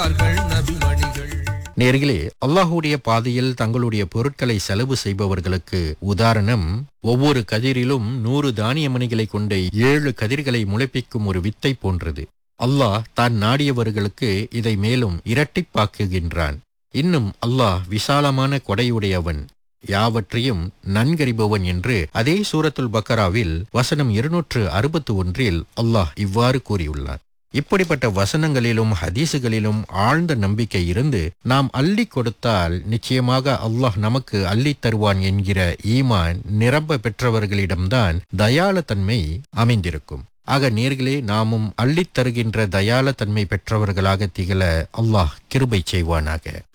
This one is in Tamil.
நபிமணிகள் நேர்களே அல்லாஹுடைய பாதையில் தங்களுடைய பொருட்களை செலவு செய்பவர்களுக்கு உதாரணம் ஒவ்வொரு கதிரிலும் நூறு தானிய மணிகளை கொண்ட ஏழு கதிர்களை முளைப்பிக்கும் ஒரு வித்தை போன்றது அல்லாஹ் தான் நாடியவர்களுக்கு இதை மேலும் இரட்டிப்பாக்குகின்றான் இன்னும் அல்லாஹ் விசாலமான கொடையுடையவன் யாவற்றையும் நன்கறிபவன் என்று அதே சூரத்துல் பக்கராவில் வசனம் இருநூற்று அறுபத்து ஒன்றில் அல்லாஹ் இவ்வாறு கூறியுள்ளார் இப்படிப்பட்ட வசனங்களிலும் ஹதீசுகளிலும் ஆழ்ந்த நம்பிக்கை இருந்து நாம் அள்ளி கொடுத்தால் நிச்சயமாக அல்லாஹ் நமக்கு அள்ளித் தருவான் என்கிற ஈமான் நிரம்ப பெற்றவர்களிடம்தான் தயாளத்தன்மை அமைந்திருக்கும் ஆக நேர்களே நாமும் அள்ளித் தருகின்ற தயாளத்தன்மை பெற்றவர்களாக திகழ அல்லாஹ் கிருபை செய்வானாக